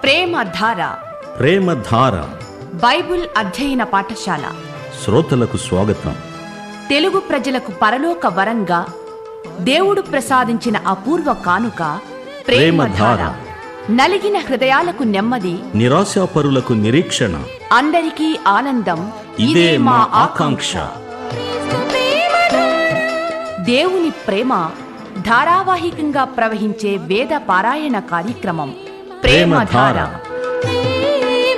ప్రేమధార ప్రేమధార Bible అధ్యయన పాఠశాల శ్రోతలకు స్వాగతం తెలుగు ప్రజలకు పరలోక వరంగా దేవుడు ప్రసాదించిన అపూర్వ కానుక ప్రేమధార ప్రేమధార. నలిగిన హృదయాలకు నెమ్మది నిరాశాపరులకు నిరీక్షణ అందరికీ ఆనందం ఇదే మా ఆకాంక్ష దేవుని ప్రేమ ధారావాహికంగా ప్రవహించే వేద పారాయణ కార్యక్రమం ప్రేమధార ప్రేమధార.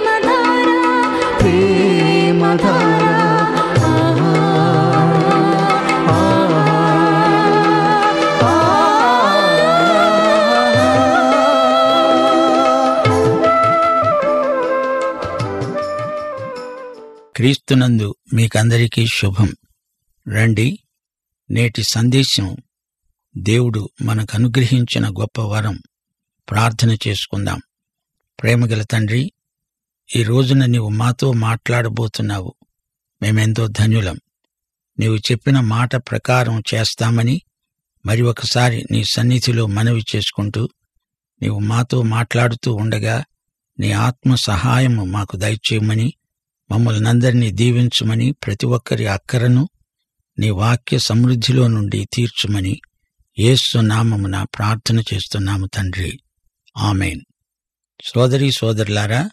క్రీస్తునందు మీకందరికీ శుభం రండి నేటి సందేశం దేవుడు మనకు అనుగ్రహించిన గొప్ప వరం ప్రార్థన చేసుకుందాం ప్రేమగల తండ్రి ఈ రోజున నీవు మాతో మాట్లాడబోతున్నావు మేమెంతో ధన్యులం నీవు చెప్పిన మాట ప్రకారం చేస్తామని మరి ఒకసారి నీ సన్నిధిలో మనవి చేసుకుంటూ నీవు మాతో మాట్లాడుతూ ఉండగా నీ ఆత్మ సహాయము మాకు దయచేయమని మమ్మల్ని అందరినీ దీవించుమని ప్రతి ఒక్కరి అక్కరను నీ వాక్య సమృద్ధిలో నుండి తీర్చుమని యేసు నామమున ప్రార్థన చేస్తున్నాము తండ్రి ఆమెన్ సోదరి సోదరులారా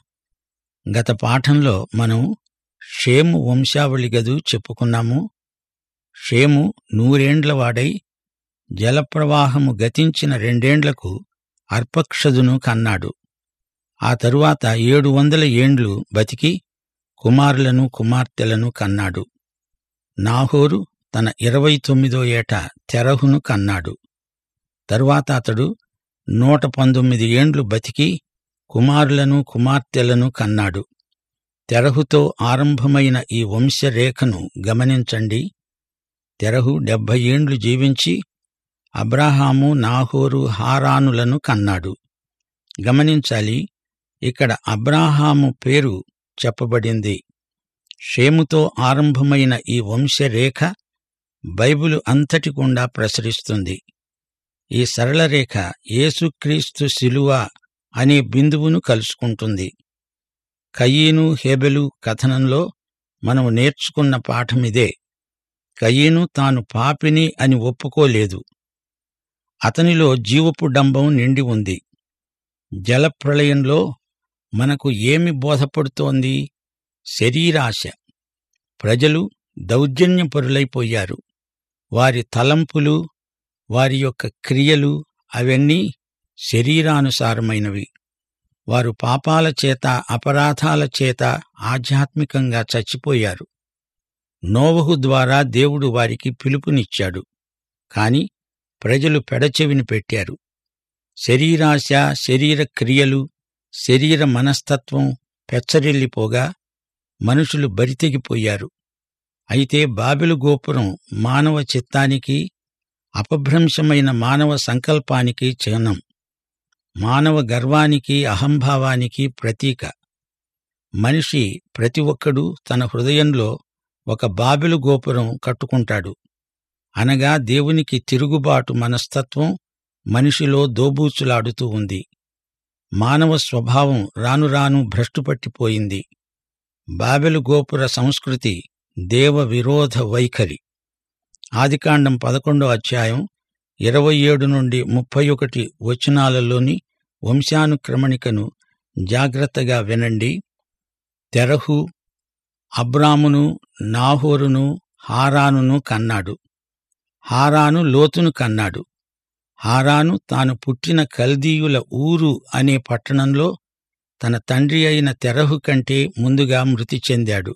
గత పాఠంలో మనం షేము వంశావళి గదు చెప్పుకున్నాము షేము నూరేండ్ల వాడై జలప్రవాహము గతించిన రెండేండ్లకు అర్పక్షదును కన్నాడు ఆ తరువాత ఏడు వందల ఏండ్లు బతికి కుమారులను కుమార్తెలను కన్నాడు నాహోరు తన ఇరవై తొమ్మిదో ఏట తెరహును కన్నాడు తరువాత అతడు నూట పంతొమ్మిది ఏండ్లు బతికి కుమారులను కుమార్తెలను కన్నాడు తెరహుతో ఆరంభమైన ఈ వంశరేఖను గమనించండి తెరహు డెబ్భై ఏండ్లు జీవించి అబ్రాహాము నాహోరు హారానులను కన్నాడు గమనించాలి ఇక్కడ అబ్రాహాము పేరు చెప్పబడింది షేముతో ఆరంభమైన ఈ వంశరేఖ బైబిలు అంతటి గుండా ప్రసరిస్తుంది ఈ సరళ రేఖ యేసుక్రీస్తు శిలువ అనే బిందువును కలుసుకుంటుంది కయీను హేబెలు కథనంలో మనం నేర్చుకున్న పాఠమిదే కయీను తాను పాపిని అని ఒప్పుకోలేదు అతనిలో జీవపు డంబం నిండి ఉంది జలప్రళయంలో మనకు ఏమి బోధపడుతోంది శరీరాశ ప్రజలు దౌర్జన్యపరులైపోయారు వారి తలంపులు వారి యొక్క క్రియలు అవన్నీ శరీరానుసారమైనవి వారు పాపాల చేత అపరాధాల చేత ఆధ్యాత్మికంగా చచ్చిపోయారు నోవహు ద్వారా దేవుడు వారికి పిలుపునిచ్చాడు కాని ప్రజలు పెడచెవిని పెట్టారు శరీరాశ శరీర క్రియలు శరీర మనస్తత్వం పెచ్చరిల్లిపోగా మనుషులు బరితెగిపోయారు అయితే బాబెలు గోపురం మానవ చిత్తానికి అపభ్రంశమైన మానవ సంకల్పానికి చిహ్నం మానవ గర్వానికి అహంభావానికి ప్రతీక మనిషి ప్రతి ఒక్కడూ తన హృదయంలో ఒక బాబెలు గోపురం కట్టుకుంటాడు అనగా దేవునికి తిరుగుబాటు మనస్తత్వం మనిషిలో దోబూచులాడుతూ ఉంది మానవ స్వభావం రానురాను భ్రష్టుపట్టిపోయింది బాబెలు గోపుర సంస్కృతి దేవ విరోధ వైఖరి ఆదికాండం పదకొండో అధ్యాయం ఇరవై ఏడు నుండి ముప్పై ఒకటి వచనాలలోని వంశానుక్రమణికను జాగ్రత్తగా వినండి తెరహు అబ్రామును నాహోరును హారానును కన్నాడు హారాను లోతును కన్నాడు హారాను తాను పుట్టిన కల్దీయుల ఊరు అనే పట్టణంలో తన తండ్రి అయిన తెరహు కంటే ముందుగా మృతి చెందాడు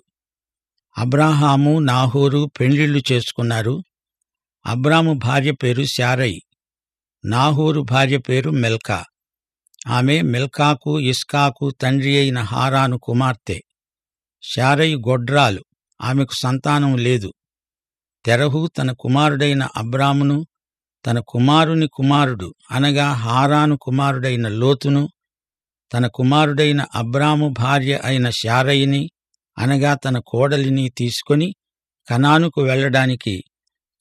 అబ్రాహాము నాహోరు పెండ్లిళ్లు చేసుకున్నారు అబ్రాము భార్య పేరు శారై నాహోరు భార్య పేరు మెల్కా ఆమె మెల్కాకు ఇస్కాకు తండ్రి అయిన హారాను కుమార్తె శారై గొడ్రాలు ఆమెకు సంతానం లేదు తెరహు తన కుమారుడైన అబ్రామును తన కుమారుని కుమారుడు అనగా హారాను కుమారుడైన లోతును తన కుమారుడైన అబ్రాము భార్య అయిన శారయిని అనగా తన కోడలిని తీసుకొని కనానుకు వెళ్ళడానికి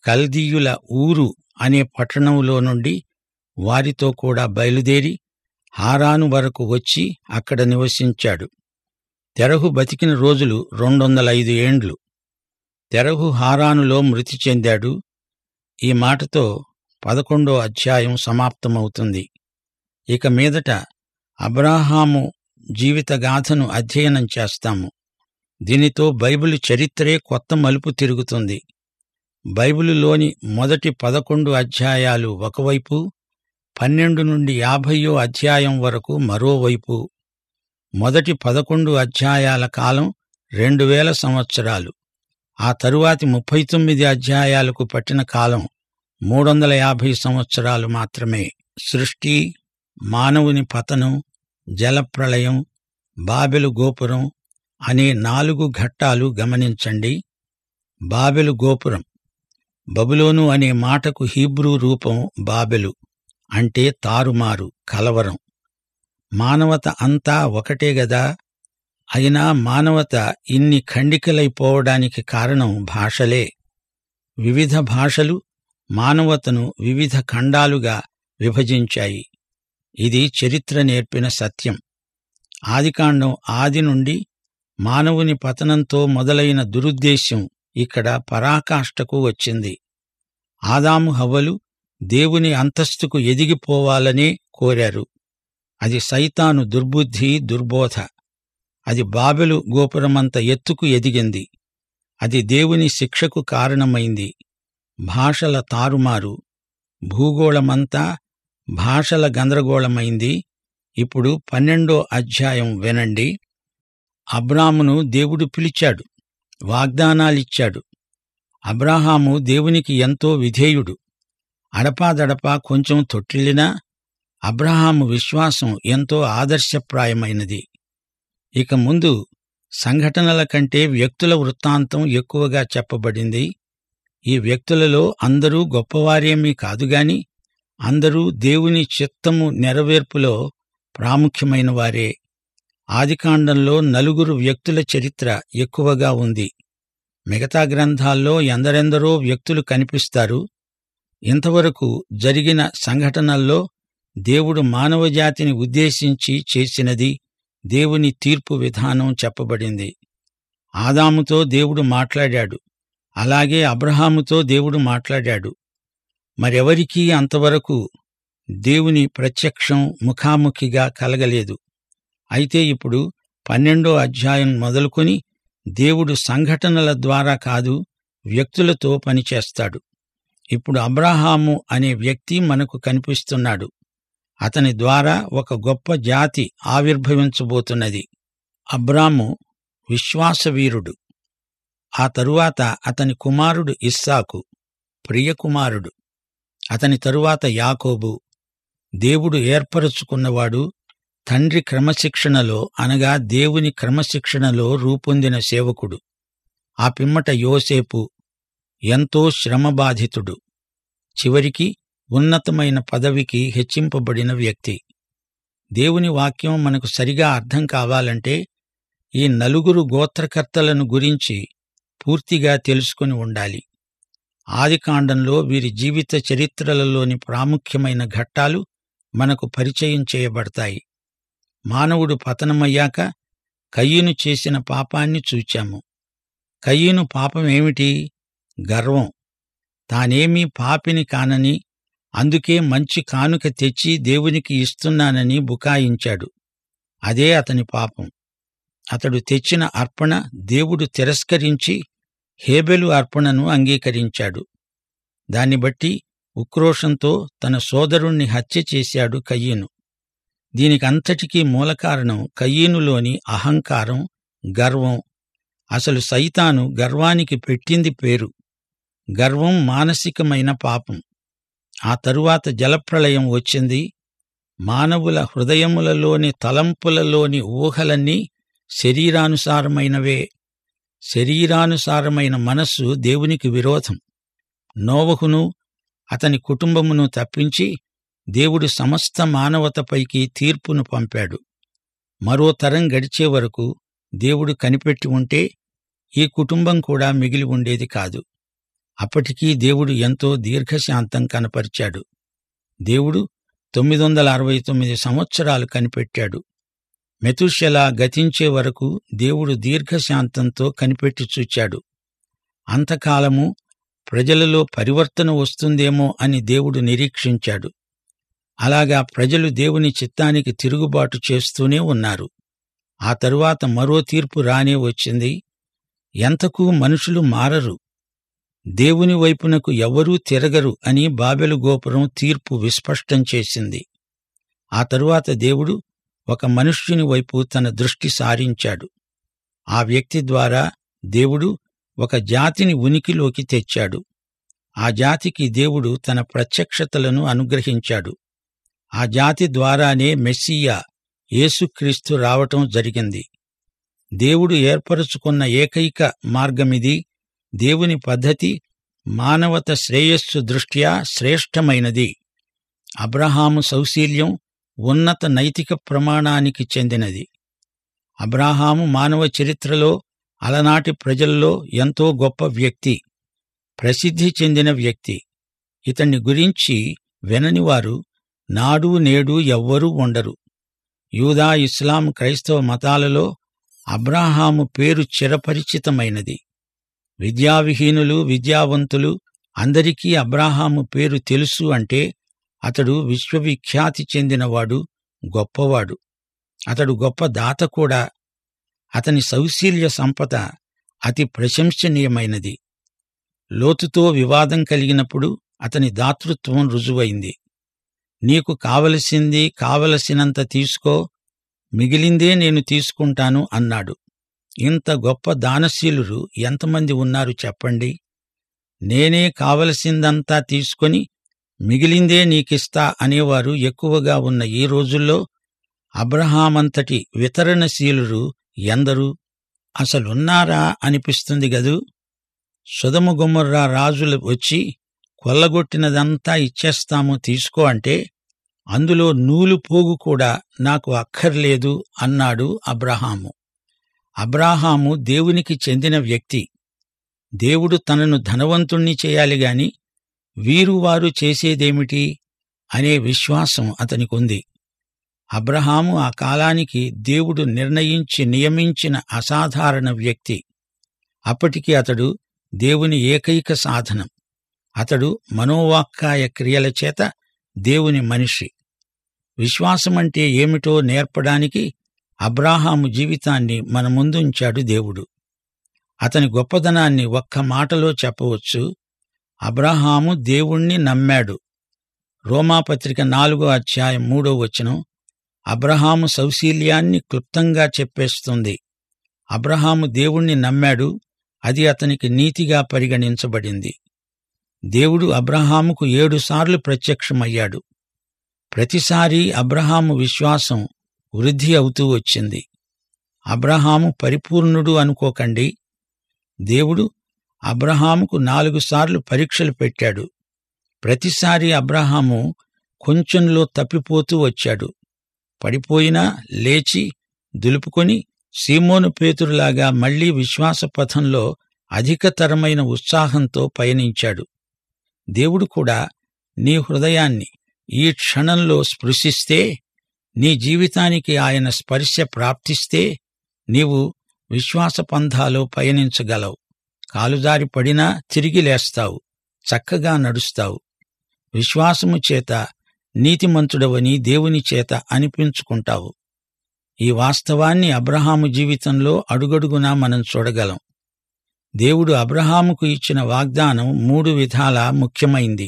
కల్దీయుల ఊరు అనే పట్టణంలో నుండి వారితో కూడా బయలుదేరి హారాను వరకు వచ్చి అక్కడ నివసించాడు తెరహు బతికిన రోజులు రెండొందల ఐదు ఏండ్లు తెరహు హారానులో మృతి చెందాడు ఈ మాటతో పదకొండో అధ్యాయం సమాప్తమవుతుంది ఇక మీదట అబ్రాహాము జీవితగాథను అధ్యయనం చేస్తాము దీనితో బైబిల్ చరిత్రే కొత్త మలుపు తిరుగుతుంది బైబిలులోని మొదటి పదకొండు అధ్యాయాలు ఒకవైపు పన్నెండు నుండి యాభయో అధ్యాయం వరకు మరోవైపు మొదటి పదకొండు అధ్యాయాల కాలం రెండు వేల సంవత్సరాలు ఆ తరువాతి ముప్పై తొమ్మిది అధ్యాయాలకు పట్టిన కాలం మూడొందల యాభై సంవత్సరాలు మాత్రమే సృష్టి మానవుని పతనం జలప్రళయం బాబెలు గోపురం అనే నాలుగు ఘట్టాలు గమనించండి బాబెలు గోపురం బబులోను అనే మాటకు హీబ్రూ రూపం బాబెలు అంటే తారుమారు కలవరం మానవత అంతా ఒకటే గదా అయినా మానవత ఇన్ని ఖండికలైపోవడానికి కారణం భాషలే వివిధ భాషలు మానవతను వివిధ ఖండాలుగా విభజించాయి ఇది చరిత్ర నేర్పిన సత్యం ఆదికాండం ఆది నుండి మానవుని పతనంతో మొదలైన దురుద్దేశ్యం ఇక్కడ పరాకాష్ఠకు వచ్చింది ఆదాము హవ్వలు దేవుని అంతస్తుకు ఎదిగిపోవాలనే కోరారు అది సైతాను దుర్బుద్ధి దుర్బోధ అది బాబెలు గోపురమంత ఎత్తుకు ఎదిగింది అది దేవుని శిక్షకు కారణమైంది భాషల తారుమారు భూగోళమంతా భాషల గందరగోళమైంది ఇప్పుడు పన్నెండో అధ్యాయం వినండి అబ్రామును దేవుడు పిలిచాడు వాగ్దానాలిచ్చాడు అబ్రాహాము దేవునికి ఎంతో విధేయుడు అడపాదడపా కొంచెం తొట్టిల్లినా అబ్రహాము విశ్వాసం ఎంతో ఆదర్శప్రాయమైనది ఇక ముందు సంఘటనల కంటే వ్యక్తుల వృత్తాంతం ఎక్కువగా చెప్పబడింది ఈ వ్యక్తులలో అందరూ గొప్పవారేమీ కాదుగాని అందరూ దేవుని చిత్తము నెరవేర్పులో ప్రాముఖ్యమైన వారే ఆదికాండంలో నలుగురు వ్యక్తుల చరిత్ర ఎక్కువగా ఉంది మిగతా గ్రంథాల్లో ఎందరెందరో వ్యక్తులు కనిపిస్తారు ఇంతవరకు జరిగిన సంఘటనల్లో దేవుడు మానవజాతిని ఉద్దేశించి చేసినది దేవుని తీర్పు విధానం చెప్పబడింది ఆదాముతో దేవుడు మాట్లాడాడు అలాగే అబ్రహాముతో దేవుడు మాట్లాడాడు మరెవరికీ అంతవరకు దేవుని ప్రత్యక్షం ముఖాముఖిగా కలగలేదు అయితే ఇప్పుడు పన్నెండో అధ్యాయం మొదలుకొని దేవుడు సంఘటనల ద్వారా కాదు వ్యక్తులతో పనిచేస్తాడు ఇప్పుడు అబ్రహాము అనే వ్యక్తి మనకు కనిపిస్తున్నాడు అతని ద్వారా ఒక గొప్ప జాతి ఆవిర్భవించబోతున్నది అబ్రాము విశ్వాసవీరుడు ఆ తరువాత అతని కుమారుడు ఇస్సాకు ప్రియకుమారుడు అతని తరువాత యాకోబు దేవుడు ఏర్పరచుకున్నవాడు తండ్రి క్రమశిక్షణలో అనగా దేవుని క్రమశిక్షణలో రూపొందిన సేవకుడు ఆ పిమ్మట యోసేపు ఎంతో శ్రమబాధితుడు చివరికి ఉన్నతమైన పదవికి హెచ్చింపబడిన వ్యక్తి దేవుని వాక్యం మనకు సరిగా అర్థం కావాలంటే ఈ నలుగురు గోత్రకర్తలను గురించి పూర్తిగా తెలుసుకుని ఉండాలి ఆదికాండంలో వీరి జీవిత చరిత్రలలోని ప్రాముఖ్యమైన ఘట్టాలు మనకు పరిచయం చేయబడతాయి మానవుడు పతనమయ్యాక కయ్యను చేసిన పాపాన్ని చూచాము కయ్యను పాపమేమిటి గర్వం తానేమీ పాపిని కానని అందుకే మంచి కానుక తెచ్చి దేవునికి ఇస్తున్నానని బుకాయించాడు అదే అతని పాపం అతడు తెచ్చిన అర్పణ దేవుడు తిరస్కరించి హేబెలు అర్పణను అంగీకరించాడు దాన్ని బట్టి ఉక్రోషంతో తన సోదరుణ్ణి హత్య చేశాడు కయ్యను దీనికంతటికీ మూలకారణం కయ్యనులోని అహంకారం గర్వం అసలు సైతాను గర్వానికి పెట్టింది పేరు గర్వం మానసికమైన పాపం ఆ తరువాత జలప్రళయం వచ్చింది మానవుల హృదయములలోని తలంపులలోని ఊహలన్నీ శరీరానుసారమైనవే శరీరానుసారమైన మనస్సు దేవునికి విరోధం నోవహును అతని కుటుంబమును తప్పించి దేవుడు సమస్త మానవతపైకి తీర్పును పంపాడు మరో తరం గడిచే వరకు దేవుడు కనిపెట్టి ఉంటే ఈ కుటుంబం కూడా మిగిలి ఉండేది కాదు అప్పటికీ దేవుడు ఎంతో దీర్ఘశాంతం కనపరిచాడు దేవుడు తొమ్మిది వందల అరవై తొమ్మిది సంవత్సరాలు కనిపెట్టాడు మెతుషెలా గతించే వరకు దేవుడు దీర్ఘశాంతంతో కనిపెట్టి చూచాడు అంతకాలము ప్రజలలో పరివర్తన వస్తుందేమో అని దేవుడు నిరీక్షించాడు అలాగా ప్రజలు దేవుని చిత్తానికి తిరుగుబాటు చేస్తూనే ఉన్నారు ఆ తరువాత మరో తీర్పు రానే వచ్చింది ఎంతకు మనుషులు మారరు దేవుని వైపునకు ఎవ్వరూ తిరగరు అని బాబెలు గోపురం తీర్పు విస్పష్టం చేసింది ఆ తరువాత దేవుడు ఒక మనుష్యుని వైపు తన దృష్టి సారించాడు ఆ వ్యక్తి ద్వారా దేవుడు ఒక జాతిని ఉనికిలోకి తెచ్చాడు ఆ జాతికి దేవుడు తన ప్రత్యక్షతలను అనుగ్రహించాడు ఆ జాతి ద్వారానే మెస్సియా యేసుక్రీస్తు రావటం జరిగింది దేవుడు ఏర్పరచుకున్న ఏకైక మార్గమిది దేవుని పద్ధతి మానవత శ్రేయస్సు దృష్ట్యా శ్రేష్టమైనది అబ్రహాము సౌశీల్యం ఉన్నత నైతిక ప్రమాణానికి చెందినది అబ్రాహాము మానవ చరిత్రలో అలనాటి ప్రజల్లో ఎంతో గొప్ప వ్యక్తి ప్రసిద్ధి చెందిన వ్యక్తి ఇతన్ని గురించి విననివారు నాడు నేడు ఎవ్వరూ ఉండరు యూదా ఇస్లాం క్రైస్తవ మతాలలో అబ్రాహాము పేరు చిరపరిచితమైనది విద్యావిహీనులు విద్యావంతులు అందరికీ అబ్రాహాము పేరు తెలుసు అంటే అతడు విశ్వవిఖ్యాతి చెందినవాడు గొప్పవాడు అతడు గొప్ప దాత కూడా అతని సౌశీల్య సంపద అతి ప్రశంసనీయమైనది లోతుతో వివాదం కలిగినప్పుడు అతని దాతృత్వం రుజువైంది నీకు కావలసింది కావలసినంత తీసుకో మిగిలిందే నేను తీసుకుంటాను అన్నాడు ఇంత గొప్ప దానశీలురు ఎంతమంది ఉన్నారు చెప్పండి నేనే కావలసిందంతా తీసుకొని మిగిలిందే నీకిస్తా అనేవారు ఎక్కువగా ఉన్న ఈ రోజుల్లో అబ్రహామంతటి వితరణశీలురు ఎందరు అసలున్నారా అనిపిస్తుంది గదూ సుధము గుమ్మర్రా రాజులు వచ్చి కొల్లగొట్టినదంతా ఇచ్చేస్తాము తీసుకో అంటే అందులో నూలు పోగు కూడా నాకు అక్కర్లేదు అన్నాడు అబ్రహాము అబ్రాహాము దేవునికి చెందిన వ్యక్తి దేవుడు తనను ధనవంతుణ్ణి చేయాలి గాని వీరు వారు చేసేదేమిటి అనే విశ్వాసం అతనికుంది అబ్రహాము ఆ కాలానికి దేవుడు నిర్ణయించి నియమించిన అసాధారణ వ్యక్తి అప్పటికి అతడు దేవుని ఏకైక సాధనం అతడు మనోవాక్కాయ క్రియల చేత దేవుని మనిషి విశ్వాసమంటే ఏమిటో నేర్పడానికి అబ్రాహాము జీవితాన్ని మన ముందుంచాడు దేవుడు అతని గొప్పదనాన్ని ఒక్క మాటలో చెప్పవచ్చు అబ్రహాము దేవుణ్ణి నమ్మాడు రోమాపత్రిక నాలుగో అధ్యాయం మూడో వచనం అబ్రహాము సౌశీల్యాన్ని క్లుప్తంగా చెప్పేస్తుంది అబ్రహాము దేవుణ్ణి నమ్మాడు అది అతనికి నీతిగా పరిగణించబడింది దేవుడు అబ్రహాముకు ఏడుసార్లు ప్రత్యక్షమయ్యాడు ప్రతిసారీ అబ్రహాము విశ్వాసం వృద్ధి అవుతూ వచ్చింది అబ్రహాము పరిపూర్ణుడు అనుకోకండి దేవుడు అబ్రహాముకు నాలుగు సార్లు పరీక్షలు పెట్టాడు ప్రతిసారి అబ్రహాము కొంచెంలో తప్పిపోతూ వచ్చాడు పడిపోయినా లేచి దులుపుకొని సీమోను పేతురులాగా మళ్లీ విశ్వాస పథంలో అధికతరమైన ఉత్సాహంతో పయనించాడు దేవుడు కూడా నీ హృదయాన్ని ఈ క్షణంలో స్పృశిస్తే నీ జీవితానికి ఆయన స్పర్శ ప్రాప్తిస్తే నీవు విశ్వాస పంథాలో పయనించగలవు కాలుదారి పడినా తిరిగి లేస్తావు చక్కగా నడుస్తావు విశ్వాసము చేత నీతిమంతుడవని దేవుని చేత అనిపించుకుంటావు ఈ వాస్తవాన్ని అబ్రహాము జీవితంలో అడుగడుగునా మనం చూడగలం దేవుడు అబ్రహాముకు ఇచ్చిన వాగ్దానం మూడు విధాలా ముఖ్యమైంది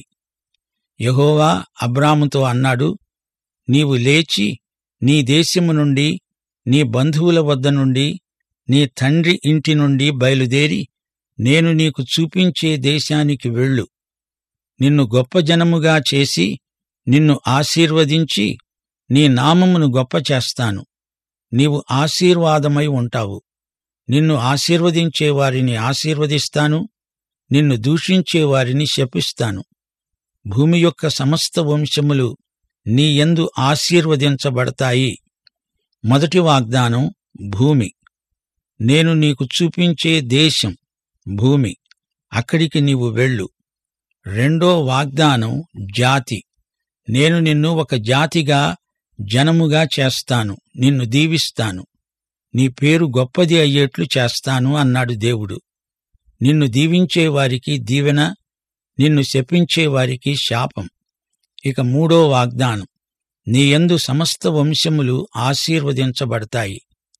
యహోవా అబ్రాముతో అన్నాడు నీవు లేచి నీ దేశము నుండి నీ బంధువుల వద్ద నుండి నీ తండ్రి ఇంటి నుండి బయలుదేరి నేను నీకు చూపించే దేశానికి వెళ్ళు నిన్ను గొప్ప జనముగా చేసి నిన్ను ఆశీర్వదించి నీ నామమును గొప్ప చేస్తాను నీవు ఆశీర్వాదమై ఉంటావు నిన్ను ఆశీర్వదించే వారిని ఆశీర్వదిస్తాను నిన్ను దూషించే వారిని శపిస్తాను భూమి యొక్క సమస్త వంశములు నీ యందు ఆశీర్వదించబడతాయి మొదటి వాగ్దానం భూమి నేను నీకు చూపించే దేశం భూమి అక్కడికి నీవు వెళ్ళు రెండో వాగ్దానం జాతి నేను నిన్ను ఒక జాతిగా జనముగా చేస్తాను నిన్ను దీవిస్తాను నీ పేరు గొప్పది అయ్యేట్లు చేస్తాను అన్నాడు దేవుడు నిన్ను దీవించే వారికి దీవెన నిన్ను శపించే వారికి శాపం ఇక మూడో వాగ్దానం నీ యందు సమస్త వంశములు ఆశీర్వదించబడతాయి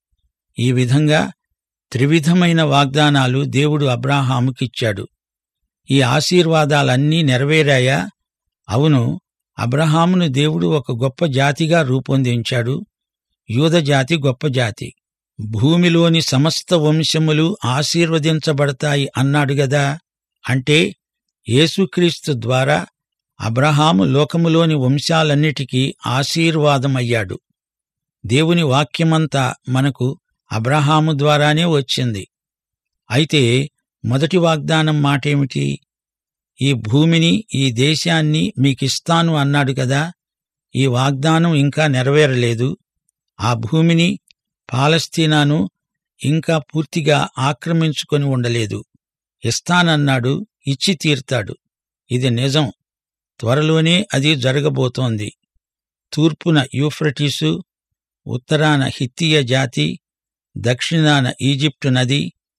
ఈ విధంగా త్రివిధమైన వాగ్దానాలు దేవుడు అబ్రాహాముకిచ్చాడు ఈ ఆశీర్వాదాలన్నీ నెరవేరాయా అవును అబ్రహామును దేవుడు ఒక గొప్ప జాతిగా రూపొందించాడు యూద జాతి గొప్ప జాతి భూమిలోని సమస్త వంశములు ఆశీర్వదించబడతాయి అన్నాడు గదా అంటే యేసుక్రీస్తు ద్వారా అబ్రహాము లోకములోని వంశాలన్నిటికీ ఆశీర్వాదమయ్యాడు దేవుని వాక్యమంతా మనకు అబ్రహాము ద్వారానే వచ్చింది అయితే మొదటి వాగ్దానం మాటేమిటి ఈ భూమిని ఈ దేశాన్ని మీకిస్తాను అన్నాడు కదా ఈ వాగ్దానం ఇంకా నెరవేరలేదు ఆ భూమిని పాలస్తీనాను ఇంకా పూర్తిగా ఆక్రమించుకొని ఉండలేదు ఇస్తానన్నాడు ఇచ్చి తీర్తాడు ఇది నిజం త్వరలోనే అది జరగబోతోంది తూర్పున యూఫ్రటీసు ఉత్తరాన హిత్తియ జాతి దక్షిణాన ఈజిప్టు నది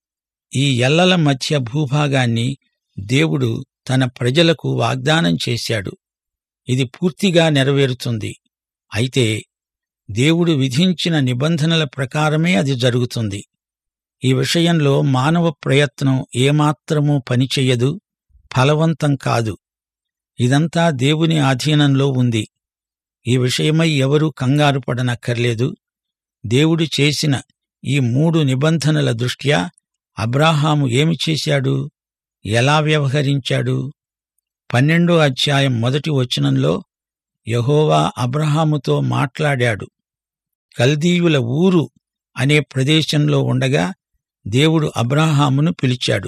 ఈ ఎల్లల మధ్య భూభాగాన్ని దేవుడు తన ప్రజలకు వాగ్దానం చేశాడు ఇది పూర్తిగా నెరవేరుతుంది అయితే దేవుడు విధించిన నిబంధనల ప్రకారమే అది జరుగుతుంది ఈ విషయంలో మానవ ప్రయత్నం ఏమాత్రమూ పనిచెయ్యదు ఫలవంతం కాదు ఇదంతా దేవుని ఆధీనంలో ఉంది ఈ విషయమై ఎవరూ కంగారు పడనక్కర్లేదు దేవుడు చేసిన ఈ మూడు నిబంధనల దృష్ట్యా అబ్రాహాము ఏమి చేశాడు ఎలా వ్యవహరించాడు పన్నెండో అధ్యాయం మొదటి వచనంలో యహోవా అబ్రహాముతో మాట్లాడాడు కల్దీయుల ఊరు అనే ప్రదేశంలో ఉండగా దేవుడు అబ్రాహామును పిలిచాడు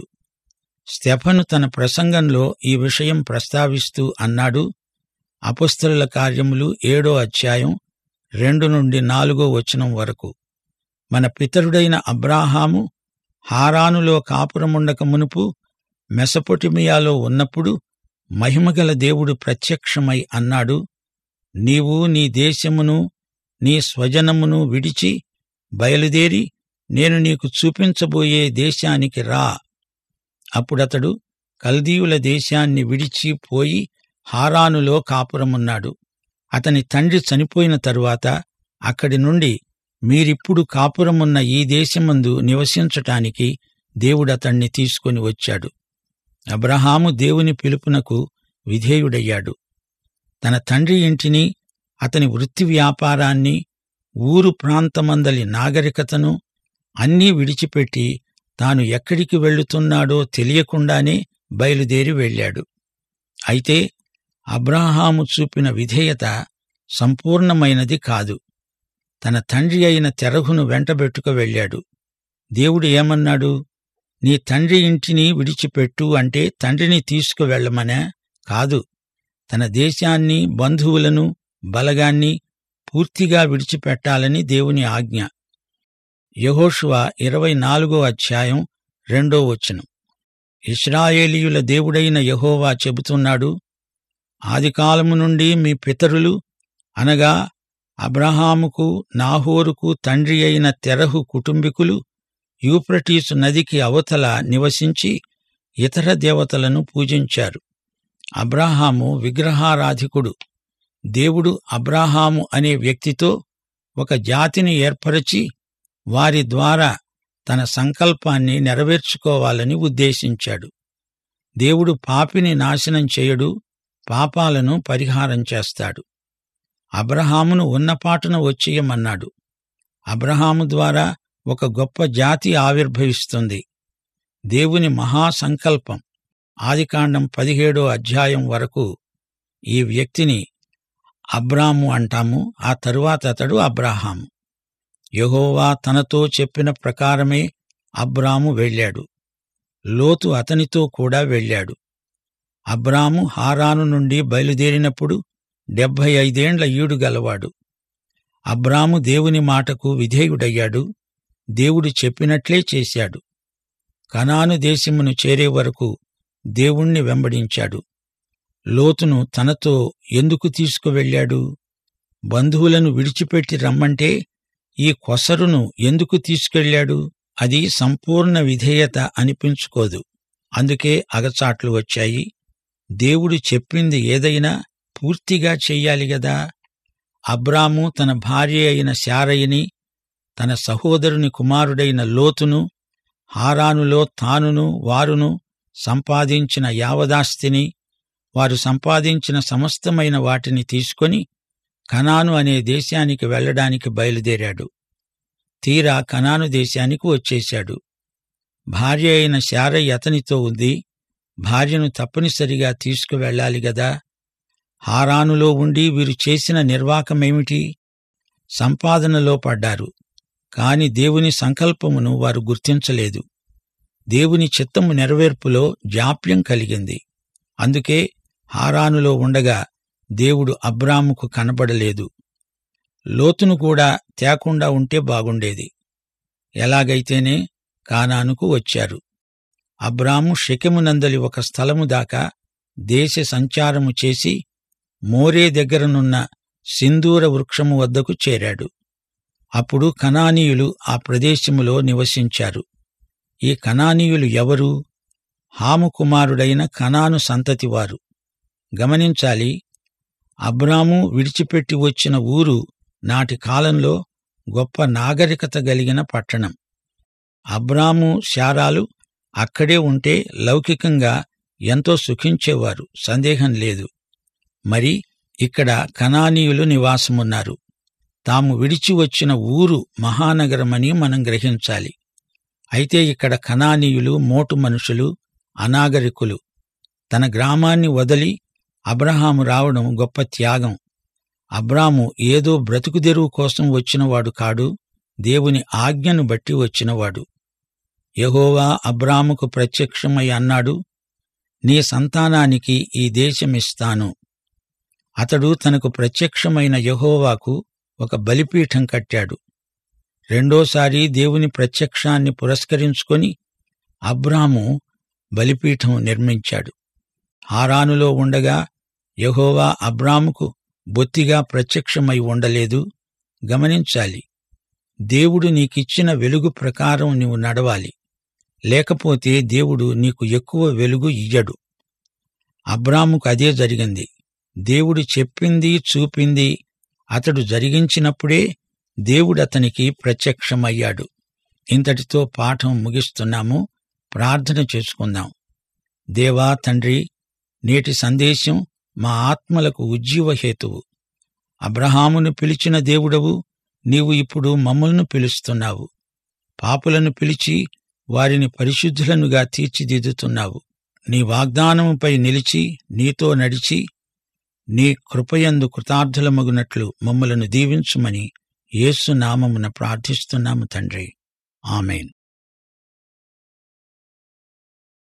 స్టెఫను తన ప్రసంగంలో ఈ విషయం ప్రస్తావిస్తూ అన్నాడు అపుస్తలుల కార్యములు ఏడో అధ్యాయం రెండు నుండి నాలుగో వచనం వరకు మన పితరుడైన అబ్రాహాము హారానులో కాపురముండక మునుపు మెసపొటిమియాలో ఉన్నప్పుడు మహిమగల దేవుడు ప్రత్యక్షమై అన్నాడు నీవు నీ దేశమును నీ స్వజనమును విడిచి బయలుదేరి నేను నీకు చూపించబోయే దేశానికి రా అప్పుడతడు కల్దీయుల దేశాన్ని విడిచి పోయి హారానులో కాపురమున్నాడు అతని తండ్రి చనిపోయిన తరువాత అక్కడి నుండి మీరిప్పుడు కాపురమున్న ఈ దేశమందు నివసించటానికి దేవుడతణ్ణి తీసుకొని వచ్చాడు అబ్రహాము దేవుని పిలుపునకు విధేయుడయ్యాడు తన తండ్రి ఇంటిని అతని వృత్తి వ్యాపారాన్ని ఊరు ప్రాంతమందలి నాగరికతను అన్నీ విడిచిపెట్టి తాను ఎక్కడికి వెళ్లుతున్నాడో తెలియకుండానే బయలుదేరి వెళ్ళాడు అయితే అబ్రాహాము చూపిన విధేయత సంపూర్ణమైనది కాదు తన తండ్రి అయిన తెరహును వెంటబెట్టుకు వెళ్ళాడు దేవుడు ఏమన్నాడు నీ తండ్రి ఇంటిని విడిచిపెట్టు అంటే తండ్రిని తీసుకువెళ్లమనా కాదు తన దేశాన్ని బంధువులను బలగాన్ని పూర్తిగా విడిచిపెట్టాలని దేవుని ఆజ్ఞ యహోషువ ఇరవై నాలుగో అధ్యాయం రెండో వచనం ఇస్రాయేలీయుల దేవుడైన యహోవా చెబుతున్నాడు ఆదికాలము నుండి మీ పితరులు అనగా అబ్రహాముకు నాహోరుకు తండ్రి అయిన తెరహు కుటుంబీకులు యూప్రటీసు నదికి అవతల నివసించి ఇతర దేవతలను పూజించారు అబ్రాహాము విగ్రహారాధికుడు దేవుడు అబ్రాహాము అనే వ్యక్తితో ఒక జాతిని ఏర్పరచి వారి ద్వారా తన సంకల్పాన్ని నెరవేర్చుకోవాలని ఉద్దేశించాడు దేవుడు పాపిని నాశనం చేయడు పాపాలను పరిహారం చేస్తాడు అబ్రహామును ఉన్నపాటున వచ్చేయమన్నాడు అబ్రహాము ద్వారా ఒక గొప్ప జాతి ఆవిర్భవిస్తుంది దేవుని మహాసంకల్పం ఆదికాండం పదిహేడో అధ్యాయం వరకు ఈ వ్యక్తిని అబ్రాము అంటాము ఆ తరువాత అతడు అబ్రాహాము యెహోవా తనతో చెప్పిన ప్రకారమే అబ్రాము వెళ్ళాడు లోతు అతనితో కూడా వెళ్ళాడు అబ్రాము హారాను నుండి బయలుదేరినప్పుడు డెబ్భై ఐదేండ్ల ఈడు గలవాడు అబ్రాము దేవుని మాటకు విధేయుడయ్యాడు దేవుడు చెప్పినట్లే చేశాడు కనాను దేశమును చేరే వరకు దేవుణ్ణి వెంబడించాడు లోతును తనతో ఎందుకు తీసుకువెళ్ళాడు బంధువులను విడిచిపెట్టి రమ్మంటే ఈ కొసరును ఎందుకు తీసుకెళ్ళాడు అది సంపూర్ణ విధేయత అనిపించుకోదు అందుకే అగచాట్లు వచ్చాయి దేవుడు చెప్పింది ఏదైనా పూర్తిగా చెయ్యాలి గదా అబ్రాము తన భార్య అయిన శారయిని తన సహోదరుని కుమారుడైన లోతును హారానులో తానును వారును సంపాదించిన యావదాస్తిని వారు సంపాదించిన సమస్తమైన వాటిని తీసుకొని కనాను అనే దేశానికి వెళ్ళడానికి బయలుదేరాడు తీరా కనాను దేశానికి వచ్చేశాడు భార్య అయిన శారయ్య అతనితో ఉంది భార్యను తప్పనిసరిగా తీసుకువెళ్ళాలి గదా హారానులో ఉండి వీరు చేసిన నిర్వాకమేమిటి సంపాదనలో పడ్డారు కాని దేవుని సంకల్పమును వారు గుర్తించలేదు దేవుని చిత్తము నెరవేర్పులో జాప్యం కలిగింది అందుకే హారానులో ఉండగా దేవుడు అబ్రాముకు కనబడలేదు లోతును కూడా తేకుండా ఉంటే బాగుండేది ఎలాగైతేనే కానానుకు వచ్చారు అబ్రాము షెకెమునందలి ఒక స్థలము దాకా దేశ సంచారము చేసి మోరే దగ్గరనున్న సింధూర వృక్షము వద్దకు చేరాడు అప్పుడు కనానీయులు ఆ ప్రదేశములో నివసించారు ఈ కనానీయులు ఎవరు హాము కుమారుడైన కనాను సంతతివారు గమనించాలి అబ్రాము విడిచిపెట్టి వచ్చిన ఊరు నాటి కాలంలో గొప్ప నాగరికత గలిగిన పట్టణం అబ్రాము శారాలు అక్కడే ఉంటే లౌకికంగా ఎంతో సుఖించేవారు సందేహం లేదు మరి ఇక్కడ కనానీయులు నివాసమున్నారు తాము విడిచి వచ్చిన ఊరు మహానగరమని మనం గ్రహించాలి అయితే ఇక్కడ కనానీయులు మోటు మనుషులు అనాగరికులు తన గ్రామాన్ని వదిలి అబ్రహాము రావడం గొప్ప త్యాగం అబ్రాము ఏదో బ్రతుకుదెరువు కోసం వచ్చినవాడు కాడు దేవుని ఆజ్ఞను బట్టి వచ్చినవాడు యహోవా అబ్రాముకు ప్రత్యక్షమై అన్నాడు నీ సంతానానికి ఈ దేశమిస్తాను అతడు తనకు ప్రత్యక్షమైన యహోవాకు ఒక బలిపీఠం కట్టాడు రెండోసారి దేవుని ప్రత్యక్షాన్ని పురస్కరించుకొని అబ్రాము బలిపీఠం నిర్మించాడు హారానులో ఉండగా యహోవా అబ్రాముకు బొత్తిగా ప్రత్యక్షమై ఉండలేదు గమనించాలి దేవుడు నీకిచ్చిన వెలుగు ప్రకారం నీవు నడవాలి లేకపోతే దేవుడు నీకు ఎక్కువ వెలుగు ఇయ్యడు అబ్రాముకు అదే జరిగింది దేవుడు చెప్పింది చూపింది అతడు జరిగించినప్పుడే దేవుడు అతనికి ప్రత్యక్షమయ్యాడు ఇంతటితో పాఠం ముగిస్తున్నాము ప్రార్థన చేసుకుందాం దేవా తండ్రి నేటి సందేశం మా ఆత్మలకు ఉజ్జీవ హేతువు అబ్రహామును పిలిచిన దేవుడవు నీవు ఇప్పుడు మమ్మల్ని పిలుస్తున్నావు పాపులను పిలిచి వారిని పరిశుద్ధులనుగా తీర్చిదిద్దుతున్నావు నీ వాగ్దానముపై నిలిచి నీతో నడిచి నీ కృపయందు కృతార్థులమగునట్లు మమ్మలను దీవించుమని యేసు నామమున ప్రార్థిస్తున్నాము తండ్రి ఆమెన్